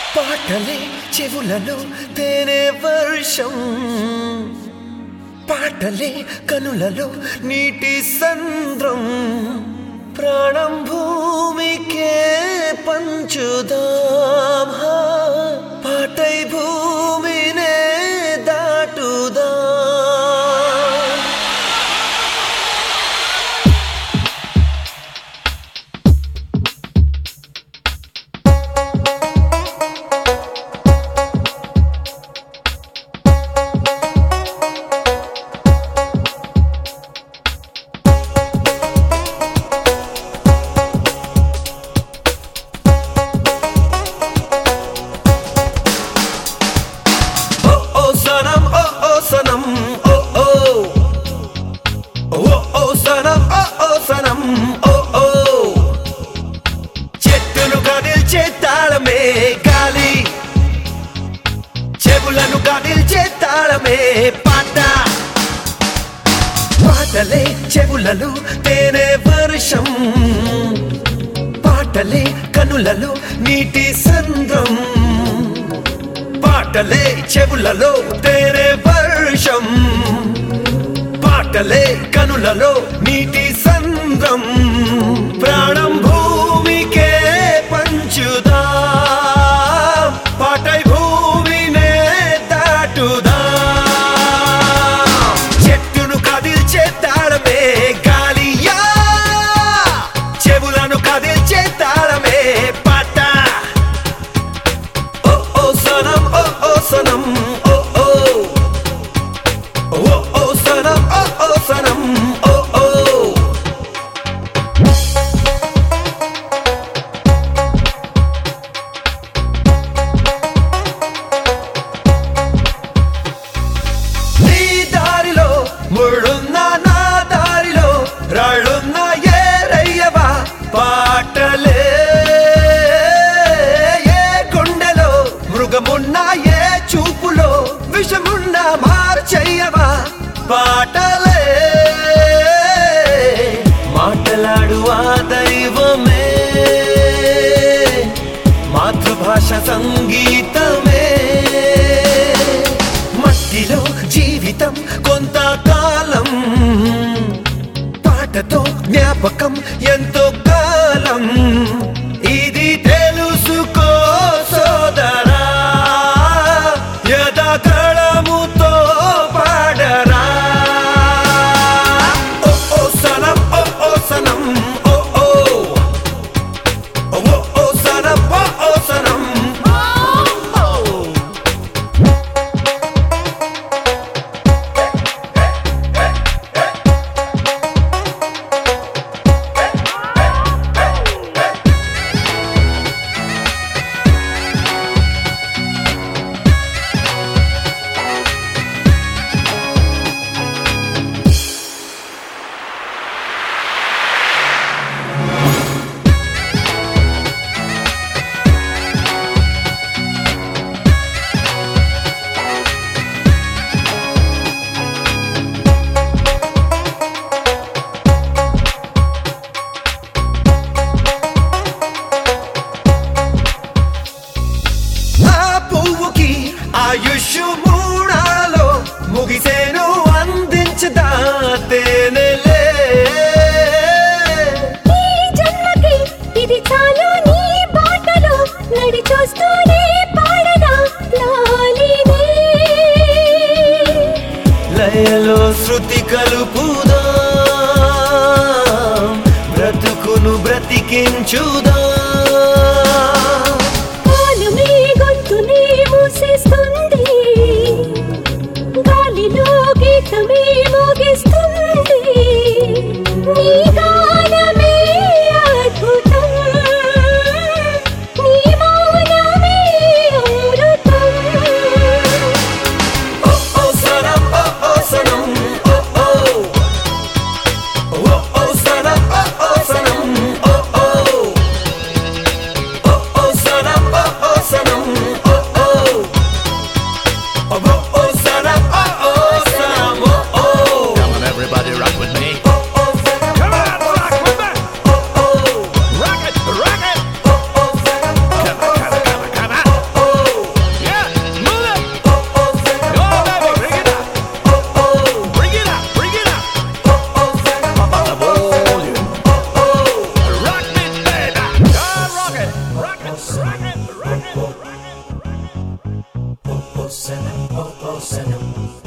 పాటలే చెవులలో తేనె వర్షం పాటలే కనులలో నీటి సంద్రం ప్రాణం భూమికే పంచుదాం హా, పాటై భూమినే దాటుదాం Oh oh sanam, oh oh sanam, oh oh. Oh oh sanam, oh oh sanam, oh oh. చెట్టును కదిల్చే తాళమే గాలి చెవులను కదిల్చే తాళమే పాట పాటలే చెవులలో తేనె వర్షం పాటలే కనులలో నీటి సంద్రం పాటలే చెవులలో తేనె వర్షం పాటలే కనులలో నీటి సంద్రం ప్రాణం భూమికే పంచుదా పాటై భూమినే దాటుదా చెట్టును కదిల్చే తాళమే గాలియా చెవులను కదిల్చే తాళమే పాట Oh oh sanam, oh oh sanam, oh oh. Oh oh sanam, oh oh sanam, oh oh. నీ దారిలో ముళ్ళున్న నా దారిలో రాళ్ళున్న ఏరయ్యవా పాటలే ఏ గుండెలో మృగమున్న ఏ చూపులో విషమున్న మార్చయ్యవా పాటలే మాటలాడు ఆ దైవమే మాతృభాష సంగీతమే మట్టిలో జీవితం కొంతకాలం పాటతో జ్ఞాపకం ఎంతో కాలం ఇది తెలుసుకో సోదరా యథా కళముతో పాడరా ఓ ఓ సనం ఓ ఓ సనం ఓ ఓ ఓ ఓ సనం ఓ ఓ సనం ఆ పువ్వుకి ఆయుష్ మూడాలో ముగిసేను అందించదా తేనెలే ఈ జన్మకి ఇది చాలు నీ బాటలో నడి చూస్తూనే పాడనా లాలినే లయలో శృతి కలుపుదా బ్రతుకును బ్రతికించుదా కాలమే గొంతునే మూసేస్తుంది గాలిలో గీతమే మోగిస్తుంది నీ గానమే అద్భుతం నీ మౌనమే అమృతం ఓ ఓ సనం ఓ ఓ సనం ఓ ఓ ఓ ఓ సనం ఓ ఓ సనం ఓ ఓ సనం